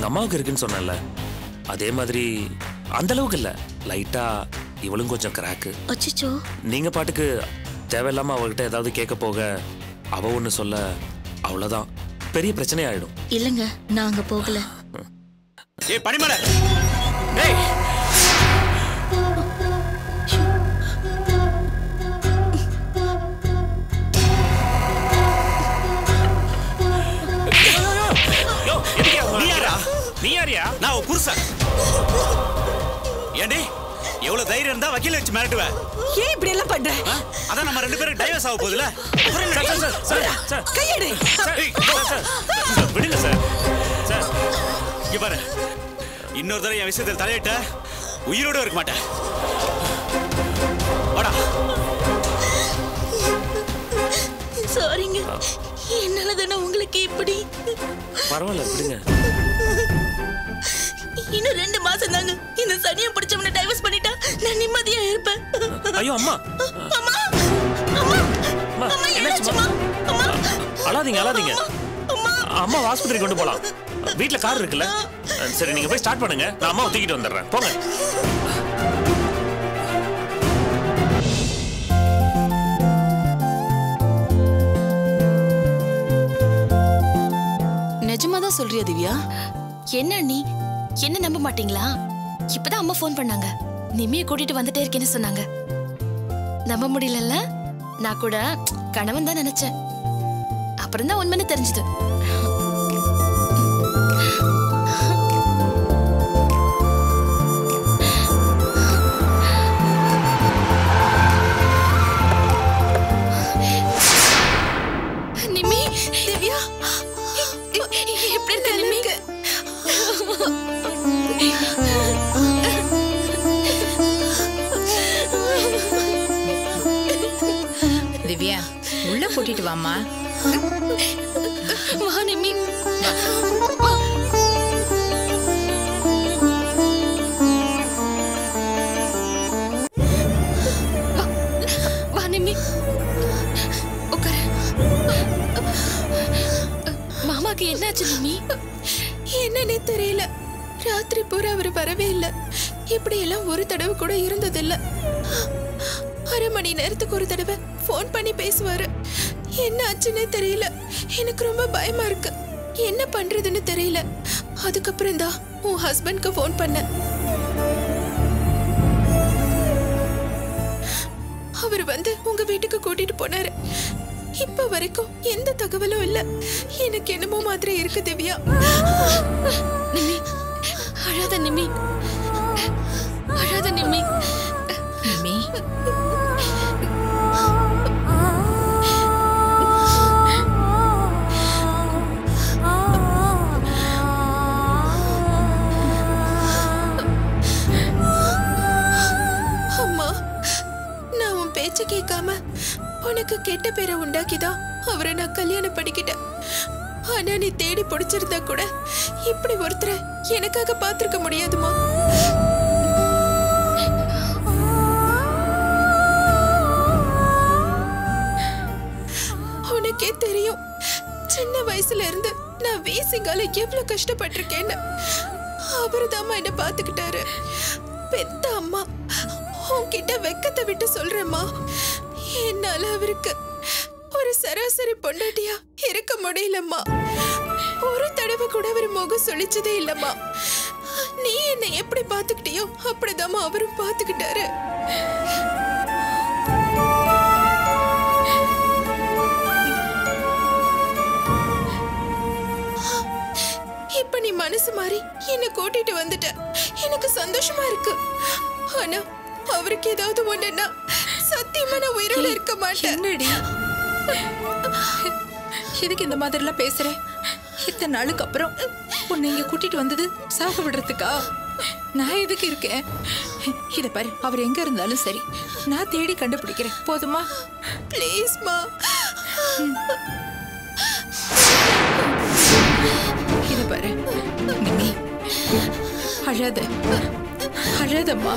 அம்மாவுக்கு இருக்குன்னு சொன்னேன்ல அதே மாதிரி அந்த அளவுக்கு இல்ல லைட்டா இவளும் கொஞ்சம் கிராக்கு அச்சச்சோ நீங்க பாட்டுக்கு தேவையில்லாம அவகிட்ட ஏதாவது கேட்க போக அவ ஒண்ணு சொல்ல அவ்வளவுதான் பெரிய பிரச்சனை ஆயிடும் இல்லைங்க நான் அங்க போகல ஏய் பனிமலை டேய் யோ, எதுக்குயா உங்க நீ யாரா? நீ யாரியா நான் உன் புருஷன் ஏண்டி எவ்வளவு தைரியம் இருந்தா வக்கீல வச்சு மிரட்டுவேன் ஏன் இப்படி எல்லாம் பண்ற ஆ? அதான் நம்ம ரெண்டு பேரும் டைவர்ஸ் ஆக போகுதுல அப்புறம் சார், என்னடி? சார், சார், சார், சார், கையெடு சார், சார், சார், சார், விடுங்க சார் சார் இங்க பாரு இன்னொரு தடவை என் விஷயத்தில் தலையிட்ட உயிரோட இருக்க மாட்டேன் வாடா சாரிங்க என்னால தானே உங்களுக்கு இப்படி பரவாயில்ல விடுங்க இன்னும் ரெண்டு மாசம் தாங்க இந்த சனியை பிடிச்சவனை டைவர்ஸ் பண்ணிட்டா நான் நிம்மதியா இருப்பேன் ஐயோ அம்மா அம்மா அம்மா அம்மா அம்மா என்னாச்சும்மா என்னாச்சும்மா அம்மா அழாதீங்க அழாதீங்க அம்மா அம்மா ஆஸ்பத்திரி கொண்டு போலாம் வீட்ல கார் இருக்குல்ல சரி நீங்க போய் ஸ்டார்ட் பண்ணுங்க நான் அம்மாவை தூக்கிட்டு வந்துடுறேன் போங்க நிஜமா தான் சொல்றியா திவ்யா என்ன நீ என்ன நம்ப மாட்டீங்களா இப்பதான் அம்மா ஃபோன் பண்ணாங்க நிம்மியை கூட்டிட்டு வந்துட்டே இருக்கேன்னு சொன்னாங்க நம்ப முடியலல்ல நான் கூட கணவன் தான் நினைச்சேன் அப்புறம் தான் உண்மைன்னு தெரிஞ்சது நிம்மி திவ்யா எப்படி இருக்க நிம்மி திவ்யா உள்ள கூட்டிட்டு வாம்மா வா நிம்மி வா. வா நிம்மி உட்காரு மாமாக்கு என்னாச்சு நிம்மி என்னன்னே தெரியல ராத்திரி பூரா அவர் வரவே இல்லை இப்படி எல்லாம் ஒரு தடவை கூட இருந்ததில்ல அரை மணி நேரத்துக்கு ஒரு தடவை ஃபோன் பண்ணி பேசுவாரு என்ன ஆச்சுன்னே தெரியல எனக்கு ரொம்ப பயமா இருக்கு என்ன பண்றதுன்னு தெரியல அதுக்கப்புறம் தான் உன் ஹஸ்பண்ட்க்கு ஃபோன் பண்ணேன் அவர் வந்து உங்க வீட்டுக்கு கூட்டிட்டு போனாரு இப்ப வரைக்கும் எந்த தகவலும் இல்ல எனக்கு என்னமோ மாதிரி இருக்கு திவ்யா நிம்மி அழாத நிம்மி அழாத நிம்மி நிம்மி அம்மா நான் உன் பேச்ச கேட்காம உனக்கு கெட்ட பேரை உண்டாக்கிதான் அவரை நான் கல்யாணம் பண்ணிக்கிட்டேன் ஆனா நீ தேடி பிடிச்சிருந்தா கூட இப்படி ஒருத்தரை எனக்காக பார்த்திருக்க முடியாதுமா உனக்கே தெரியும் சின்ன வயசுல இருந்து நான் வேசிங்கால எவ்வளவு கஷ்டப்பட்டிருக்கேன்னு அவர்தாம்மா என்ன பாத்துக்கிட்டாரு பெத்த அம்மா உன்கிட்ட வெக்கத்தை விட்டு சொல்றேம்மா என்னால அவருக்கு ஒரு சராசரி பொண்டாட்டியா இருக்க முடியலம்மா ஒரு தடவை கூட அவர் முகம் சொலிச்சதே இல்லம்மா நீ என்னை எப்படி பாத்துக்கிட்டியோ அப்படிதாம்மா அவரும் பாத்துக்கிட்டாரு இப்ப நீ மனசு மாறி என்ன கூட்டிட்டு வந்துட்ட எனக்கு சந்தோஷமா இருக்கு ஆனா அவருக்கு ஏதாவது ஒண்ணுன்னா சத்தியமா நான் உயிரோட இருக்க மாட்டேன் என்னடி எதுக்கு இந்த மாதிரிலாம் பேசுற இத்தனை நாளுக்கு அப்புறம் உன்னை இங்க கூட்டிட்டு வந்தது சாக விடுறதுக்கா நான் எதுக்கு இருக்கேன் இத பாரு அவர் எங்க இருந்தாலும் சரி நான் தேடி கண்டுபிடிக்கிறேன் போதுமா ப்ளீஸ்மா இத பாரு நிம்மி அழாத அழாதம்மா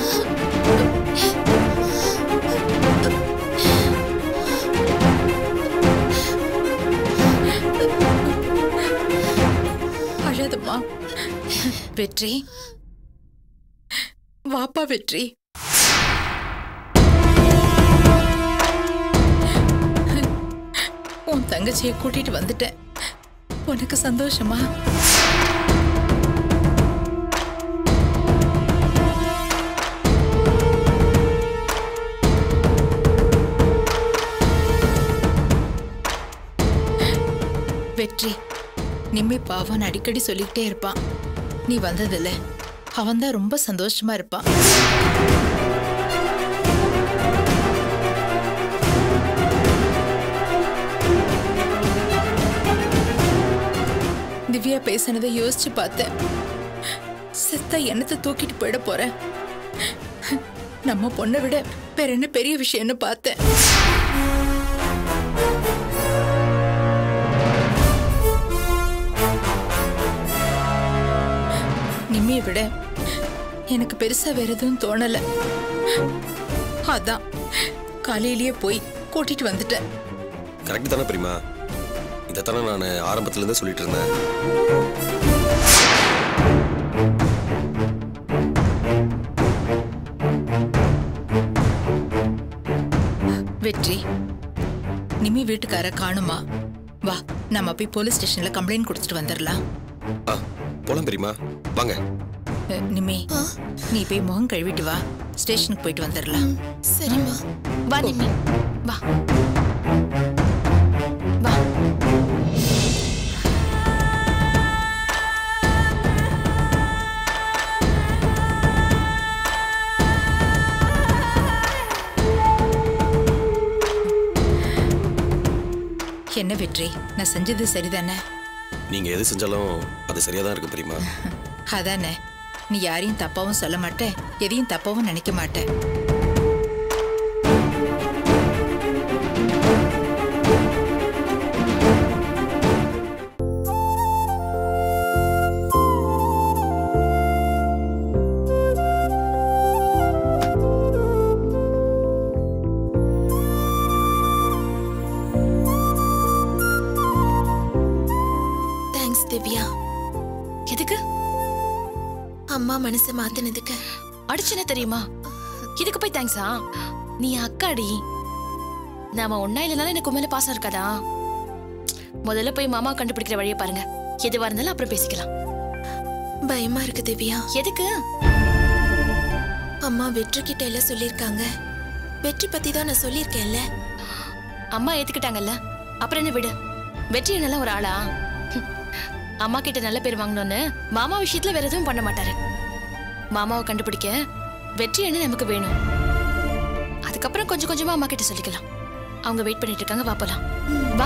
அழாதம்மா வெற்றி வாப்பா வெற்றி உன் தங்கச்சியை கூட்டிட்டு வந்துட்டேன் உனக்கு சந்தோஷமா வெற்றி நிம்மி பாவன் அடிக்கடி சொல்லிக்கிட்டே இருப்பான் நீ வந்ததில்ல அவன்தான் ரொம்ப சந்தோஷமா இருப்பான் திவ்யா பேசினதை யோசிச்சு பார்த்தேன் செத்தா என்னத்தை தூக்கிட்டு போயிட போறேன் நம்ம பொண்ணை விட வேற என்ன பெரிய விஷயம்னு பார்த்தேன் நிம்மியை விட எனக்கு பெருசா வேற எதுவும் தோணல அதான் காலையிலேயே போய் கூட்டிட்டு வந்துட்டேன் கரெக்ட் தானே பிரிமா இதைத்தானே நான் ஆரம்பத்துலேருந்தே சொல்லிட்டு இருந்தேன் வெற்றி நிம்மி வீட்டுக்கார காணுமா வா நம்ம போய் போலீஸ் ஸ்டேஷன்ல கம்ப்ளைண்ட் கொடுத்துட்டு வந்துடலாம் ஆ போலாம் பெரியமா வாங்க அஹ், நிம்மி நீ போய் முகம் கழுவிட்டு வா ஸ்டேஷனுக்கு போயிட்டு வந்துடலாம் சரிம்மா வா நிம்மி வா வா என்ன வெற்றி நான் செஞ்சது சரிதானே நீங்க எது செஞ்சாலும் அது சரியா தான் இருக்கும் பெரியமா அதானே நீ யாரையும் தப்பாவும் சொல்ல மாட்ட எதையும் தப்பாவும் நினைக்க மாட்ட தேங்க்ஸ் திவ்யா எதுக்கு அம்மா மனசை மாத்தினதுக்கு அடிச்சுன தெரியுமா இதுக்கு போய் தேங்க்ஸா நீ அக்காடி நாம ஒன்னா இல்லைனாலும் எனக்கு உன் மேல பாசம் இருக்காதா முதல்ல போய் மாமா கண்டுபிடிக்கிற வழியை பாருங்க எதுவா இருந்தாலும் அப்புறம் பேசிக்கலாம் பயமா இருக்கு திவ்யா எதுக்கு அம்மா வெற்றி கிட்ட எல்லாம் சொல்லியிருக்காங்க வெற்றி பத்தி தான் நான் சொல்லியிருக்கேன்ல அம்மா ஏத்துக்கிட்டாங்கல்ல அப்புறம் என்ன விடு வெற்றி என்னெல்லாம் ஒரு ஆளா ஹம். அம்மா கிட்ட நல்ல பேர் வாங்கணும்னு மாமா விஷயத்துல வேற எதுவும் பண்ண மாட்டாரு மாமாவை கண்டுபிடிக்க வெற்றி என்ன நமக்கு வேணும் அதுக்கப்புறம் கொஞ்சம் கொஞ்சமா அம்மா கிட்ட சொல்லிக்கலாம் அவங்க வெயிட் பண்ணிட்டு இருக்காங்க வா போலாம் வா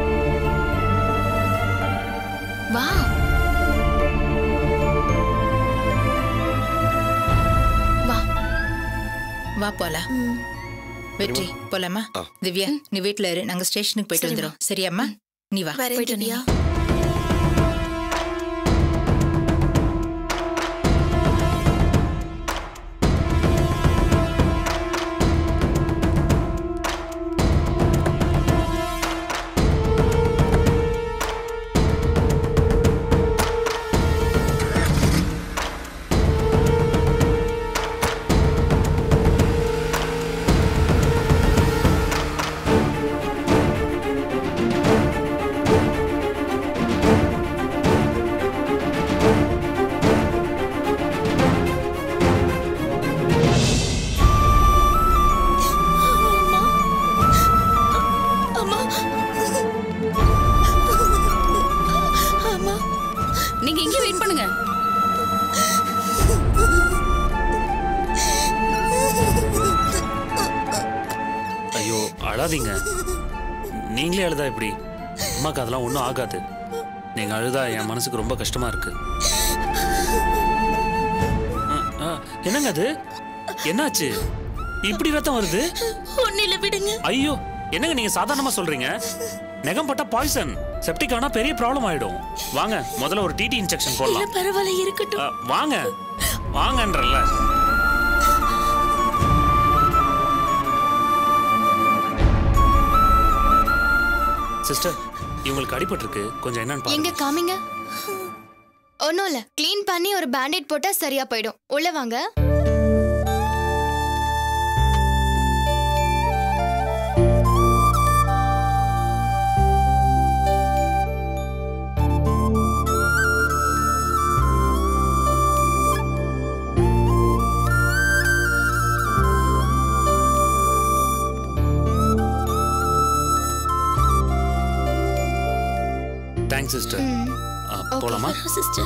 வா வா வா போலாம் ம். வெற்றி போலாமா ஆ. திவ்யா நீ வீட்ல இரு நாங்க ஸ்டேஷனுக்கு போயிட்டு சரிம்மா. வந்துடும் சரியாம்மா நீ வா வரேன் போயிட்டு திவ்யா அம்மா அம்மா நீங்க இங்கே வெயிட் பண்ணுங்க ஐயோ அழாதீங்க நீங்களே அழுதா எப்படி அம்மாக்கு அதெல்லாம் ஒன்றும் ஆகாது நீங்க அழுதா என் மனசுக்கு ரொம்ப கஷ்டமா இருக்கு ஆ, ஆ, என்னங்க அது என்னாச்சு இப்படி ரத்தம் வருது ஒன்னில விடுங்க ஐயோ என்னங்க நீங்க சாதாரணமா சொல்றீங்க நெகம் பட்டா பாய்சன் செப்டிக் ஆனா பெரிய ப்ராப்ளம் ஆயிடும் வாங்க முதல்ல ஒரு டிடி இன்ஜெக்ஷன் போடலாம் பரவாயில்ல இருக்கட்டும் ஆ, வாங்க வாங்கன்றல சிஸ்டர் இவங்களுக்கு அடிபட்டிருக்கு கொஞ்சம் என்னன்னு எங்க பாருங்க காமிங்க ஒன்றும் இல்லை க்ளீன் பண்ணி ஒரு பேண்டேட் போட்டால் சரியா போயிடும் உள்ள வாங்க தேங்க்ஸ் சிஸ்டர் போலாமா சிஸ்டர்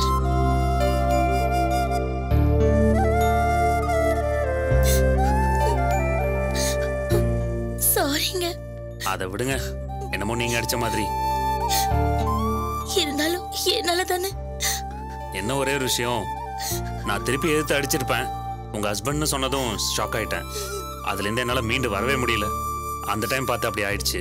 சாரிங்க அதை விடுங்க என்னமோ நீங்க அடிச்ச மாதிரி இருந்தாலும் என்னால தானே என்ன ஒரே ஒரு விஷயம் நான் திருப்பி எதிர்த்து அடிச்சிருப்பேன் உங்க ஹஸ்பண்ட்னு சொன்னதும் ஷாக் ஆயிட்டேன் அதுல இருந்து என்னால மீண்டு வரவே முடியல அந்த டைம் பார்த்து அப்படி ஆயிடுச்சு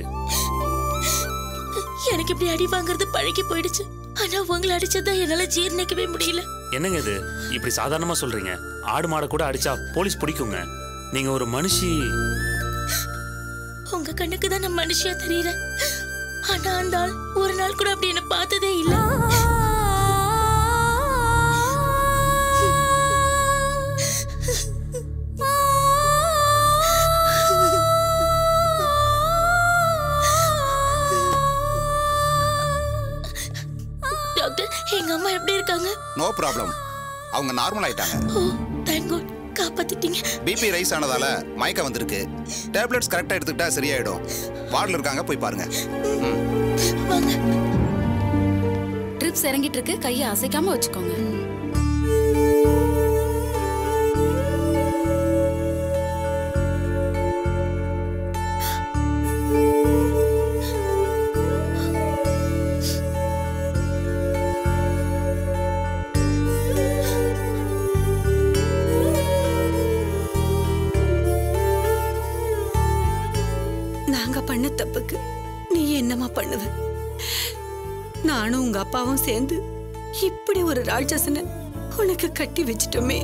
எனக்கு இப்படி அடி வாங்குறது பழகி போயிடுச்சு ஆனா உங்களை அடிச்சதா என்னால ஜீர்ணிக்கவே முடியல என்னங்க இது இப்படி சாதாரணமா சொல்றீங்க ஆடு மாடை கூட அடிச்சா போலீஸ் பிடிக்குங்க நீங்க ஒரு மனுஷி உங்க கண்ணுக்கு தான் நான் மனுஷியா தெரியறேன் ஆனா அந்த ஆள் ஒரு நாள் கூட அப்படி என்ன பார்த்ததே இல்ல டாக்டர் எங்க அம்மா எப்படி இருக்காங்க நோ ப்ராப்ளம் அவங்க நார்மல் ஆயிட்டாங்க ஓ தேங்க் காட் காப்பாத்திட்டீங்க பிபி ரைஸ் ஆனதால மயக்கம் வந்திருக்கு டேப்லெட்ஸ் கரெக்டாக எடுத்துக்கிட்டா சரியாயிடும் வார்டில் இருக்காங்க போய் பாருங்க வாங்க ட்ரிப்ஸ் இறங்கிட்டு இருக்கு கையை அசைக்காம வச்சுக்கோங்க நாங்க பண்ண தப்புக்கு நீ என்னமா பண்ணுவ நானும் உங்க அப்பாவும் சேர்ந்து இப்படி ஒரு ராட்சசனை உனக்கு கட்டி வச்சிட்டோமே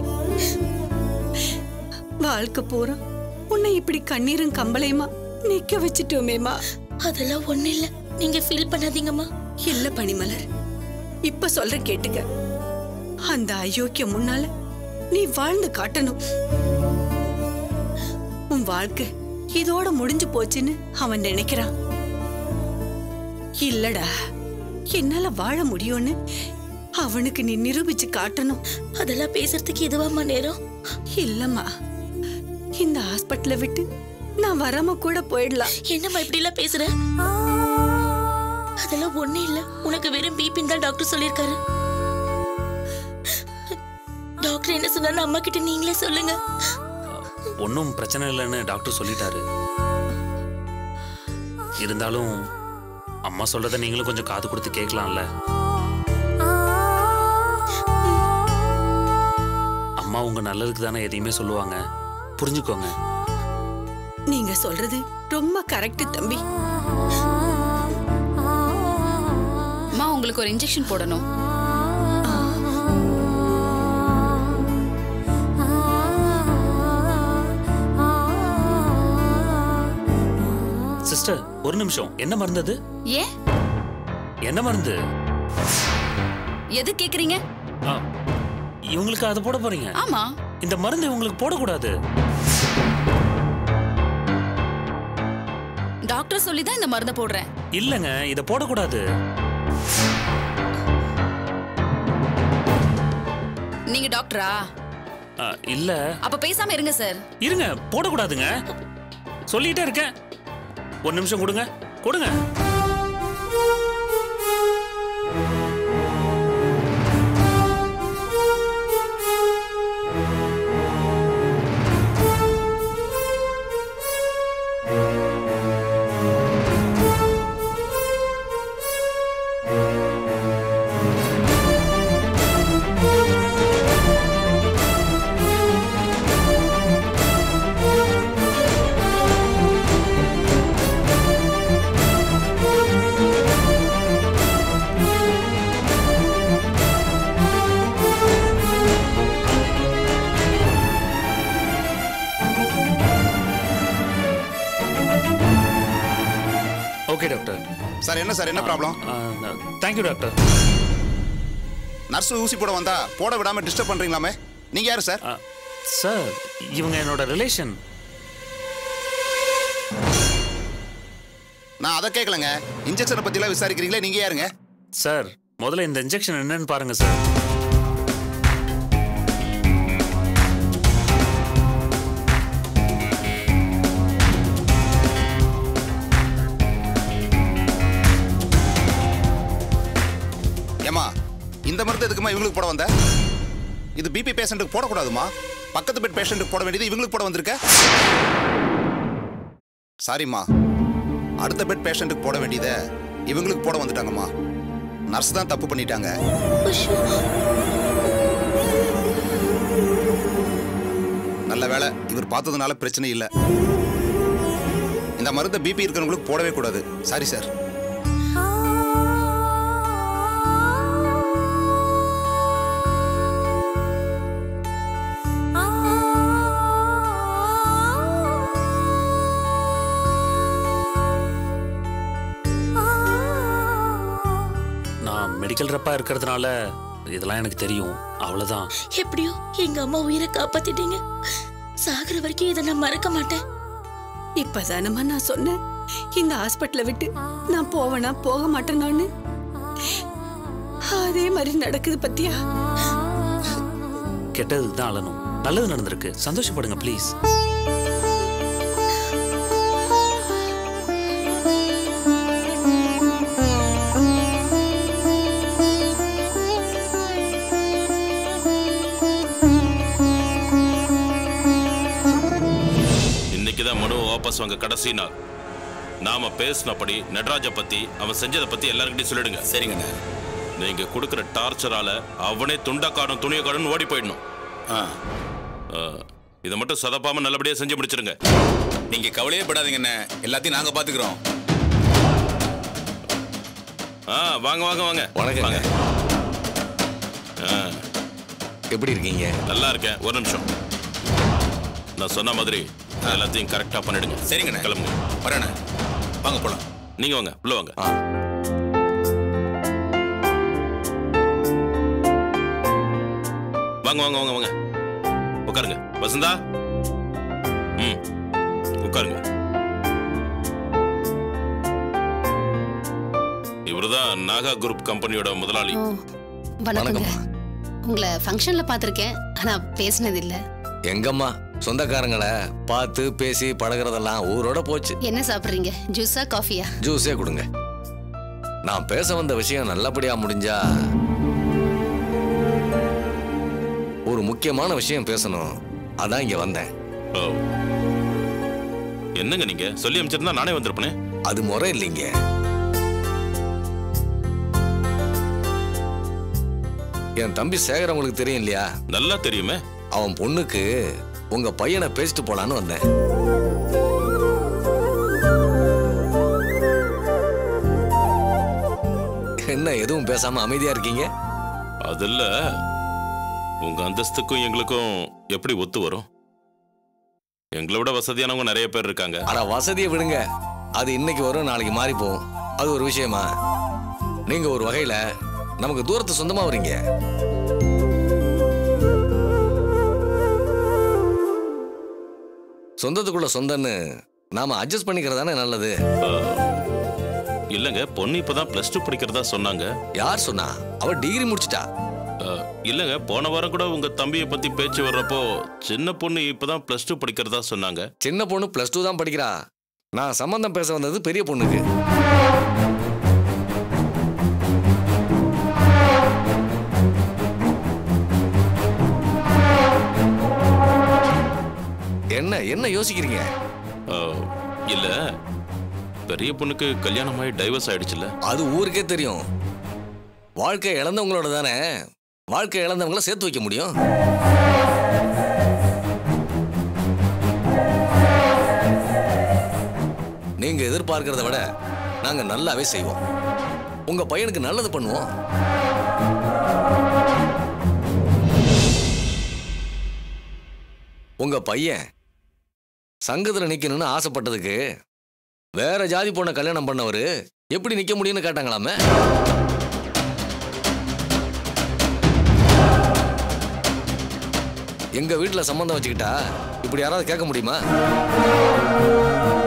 வாழ்க்கை பூரா உன்னை இப்படி கண்ணீரும் கம்பளையுமா நிக்க வச்சிட்டோமேமா அதெல்லாம் ஒண்ணு இல்ல நீங்க ஃபீல் பண்ணாதீங்கம்மா இல்ல பனிமலர் இப்ப சொல்ற கேட்டுக்க அந்த அயோக்கியம் முன்னால நீ வாழ்ந்து காட்டணும் உன் வாழ்க்கை இதோட முடிஞ்சு போச்சுன்னு அவன் நினைக்கிறான் இல்லடா என்னால வாழ முடியும்னு அவனுக்கு நீ நிரூபிச்சு காட்டணும் அதெல்லாம் பேசுறதுக்கு இதுவாம்மா நேரம் இல்லம்மா இந்த ஹாஸ்பிட்டலை விட்டு நான் வராம கூட போயிடலாம் என்னம்மா இப்படி எல்லாம் பேசுற அதெல்லாம் ஒண்ணு இல்ல உனக்கு வெறும் பிபின்னு தான் டாக்டர் சொல்லியிருக்காரு டாக்டர் என்ன சொன்னாரு அம்மா கிட்ட நீங்களே சொல்லுங்க ஒன்றும் பிரச்சனை இல்லைன்னு டாக்டர் சொல்லிட்டாரு இருந்தாலும் அம்மா சொல்றத நீங்களும் கொஞ்சம் காது கொடுத்து கேட்கலாம்ல அம்மா உங்க நல்லதுக்கு தானே எதையுமே சொல்லுவாங்க புரிஞ்சுக்கோங்க நீங்க சொல்றது ரொம்ப கரெக்ட் தம்பி அம்மா உங்களுக்கு ஒரு இன்ஜெக்ஷன் போடணும் சிஸ்டர் ஒரு நிமிஷம் என்ன மருந்து அது ஏன் என்ன மருந்து எது கேக்குறீங்க ஆ, இவங்களுக்கு அதை போட போறீங்க ஆமா இந்த மருந்து இவங்களுக்கு போடக்கூடாது டாக்டர் சொல்லி தான் இந்த மருந்தை போடுறேன் இல்லைங்க இதை போடக்கூடாது நீங்க டாக்டரா ஆ, இல்ல அப்ப பேசாம இருங்க சார் இருங்க போடக்கூடாதுங்க சொல்லிட்டே இருக்கேன் ஒரு நிமிஷம் கொடுங்க கொடுங்க ஓகே டாக்டர் சார் என்ன சார் என்ன ப்ராப்ளம் தேங்க்யூ டாக்டர் நர்ஸ் ஊசி போட வந்தா போட விடாம டிஸ்டர்ப் பண்றீங்களாமே நீங்க யாரு சார் சார் இவங்க என்னோட ரிலேஷன் நான் அதை கேட்கலங்க இன்ஜெக்ஷனை பத்திலாம் விசாரிக்கிறீங்களே நீங்க யாருங்க சார் முதல்ல இந்த இன்ஜெக்ஷன் என்னன்னு பாருங்க சார் ஏமா இந்த மருந்து எதுக்குமா இவங்களுக்கு போட வந்த இது பிபி பேஷண்ட்டுக்கு போடக்கூடாதுமா பக்கத்து பெட் பேஷண்ட்டுக்கு போட வேண்டியது இவங்களுக்கு போட வந்திருக்க சாரிம்மா அடுத்த பெட் பேஷண்ட்டுக்கு போட வேண்டியதை இவங்களுக்கு போட வந்துட்டாங்கம்மா நர்ஸ் தான் தப்பு பண்ணிட்டாங்க நல்ல வேளை இவர் பார்த்ததுனால பிரச்சனை இல்லை இந்த மருந்தை பிபி இருக்கிறவங்களுக்கு போடவே கூடாது சாரி சார் நான் மெடிக்கல் ரெப்பா இருக்கிறதுனால இதெல்லாம் எனக்கு தெரியும் அவ்வளவுதான் எப்படியோ எங்க அம்மா உயிரை காப்பாத்திட்டீங்க சாகுற வரைக்கும் இதை நான் மறக்க மாட்டேன் இப்பதானம்மா நான் சொன்னேன் இந்த ஹாஸ்பிட்டலை விட்டு நான் போவேனா போக மாட்டேனான்னு அதே மாதிரி நடக்குது பத்தியா கெட்டது தான் அழணும் நல்லது நடந்திருக்கு சந்தோஷப்படுங்க ப்ளீஸ் இன்னைக்கு தான் மனு வாபஸ் வாங்க கடைசி நாள் நாம பேசினபடி நடராஜ பத்தி அவன் செஞ்சதை பத்தி எல்லாருக்கிட்டையும் சொல்லிடுங்க சரிங்கண்ணே நீங்க கொடுக்குற டார்ச்சரால அவனே துண்டக்காரன் துணியக்காரன் ஓடி போயிடணும் ஆ ஆ, இதை மட்டும் சதப்பாம நல்லபடியா செஞ்சு முடிச்சிருங்க நீங்க கவலையே படாதீங்கண்ணே எல்லாத்தையும் நாங்க பாத்துக்கிறோம் ஆ வாங்க வாங்க வாங்க வணக்கங்க. வாங்க ஆ, எப்படி இருக்கீங்க நல்லா இருக்கேன் ஒரு நிமிஷம் நான் சொன்ன மாதிரி எல்லாத்தையும் கரெக்டா பண்ணிடுங்க சரிங்கண்ணே. கிளம்புங்க வரேண்ணே வாங்க போலாம் நீங்க வாங்க உள்ள வாங்க ஆ வாங்க வாங்க வாங்க வாங்க உட்காருங்க வசந்தா ம் உட்காருங்க இவர்தான் நாகா குரூப் கம்பெனியோட முதலாளி வணக்கங்க உங்களை ஃபங்க்ஷன்ல பார்த்துருக்கேன் ஆனா பேசினது இல்ல எங்கம்மா சொந்தக்காரங்களை பார்த்து பேசி பழகுறதெல்லாம் ஊரோட போச்சு என்ன சாப்பிடுறீங்க ஜூஸா காஃபியா ஜூஸே கொடுங்க நான் பேச வந்த விஷயம் நல்லபடியா முடிஞ்சா ஒரு முக்கியமான விஷயம் பேசணும் அதான் இங்க வந்தேன் ஓ என்னங்க நீங்க சொல்லி அமைச்சிருந்தா நானே வந்திருப்பேனே அது முறை இல்லைங்க என் தம்பி சேகர் உங்களுக்கு தெரியும் இல்லையா நல்லா தெரியுமே அவன் பொண்ணுக்கு உங்க பையனை பேசிட்டு போலான்னு வந்தேன் என்ன எதுவும் பேசாம அமைதியா இருக்கீங்க அதில்ல உங்க அந்தஸ்துக்கும் எங்களுக்கும் எப்படி ஒத்து வரும் எங்களை விட வசதியானவங்க நிறைய பேர் இருக்காங்க ஆனா வசதியை விடுங்க அது இன்னைக்கு வரும் நாளைக்கு மாறி போகும் அது ஒரு விஷயமா நீங்க ஒரு வகையில நமக்கு தூரத்து சொந்தமா வரீங்க சொந்தத்துக்குள்ள சொந்தன்னு நாம அட்ஜஸ்ட் பண்ணிக்கிறதானே நல்லது இல்லங்க பொண்ணு இப்பதான் பிளஸ் டூ படிக்கிறதா சொன்னாங்க யார் சொன்னா அவ டிகிரி முடிச்சிட்டா அஹ், இல்லங்க போன வாரம் கூட உங்க தம்பியை பத்தி பேச்சு வர்றப்போ சின்ன பொண்ணு இப்பதான் பிளஸ் டூ படிக்கிறதா சொன்னாங்க சின்ன பொண்ணு பிளஸ் டூ தான் படிக்கிறா நான் சம்பந்தம் பேச வந்தது பெரிய பொண்ணுக்கு என்ன என்ன யோசிக்கிறீங்க அஹ், இல்ல பெரிய பொண்ணுக்கு கல்யாணம் ஆகி டைவர்ஸ் ஆயிடுச்சுல்ல அது ஊருக்கே தெரியும் வாழ்க்கை இழந்தவங்களோட தானே வாழ்க்கை இழந்தவங்கள சேர்த்து வைக்க முடியும் நீங்க எதிர்பார்க்கிறத விட நாங்க நல்லாவே செய்வோம் உங்க பையனுக்கு நல்லது பண்ணுவோம் உங்க பையன் சங்கத்துல நிக்கணும்னு ஆசைப்பட்டதுக்கு வேற ஜாதி பொண்ணை கல்யாணம் பண்ணவரு எப்படி நிக்க முடியும்னு கேட்டாங்களாமே எங்க வீட்டுல சம்மந்தம் வச்சுக்கிட்டா இப்படி யாராவது கேட்க முடியுமா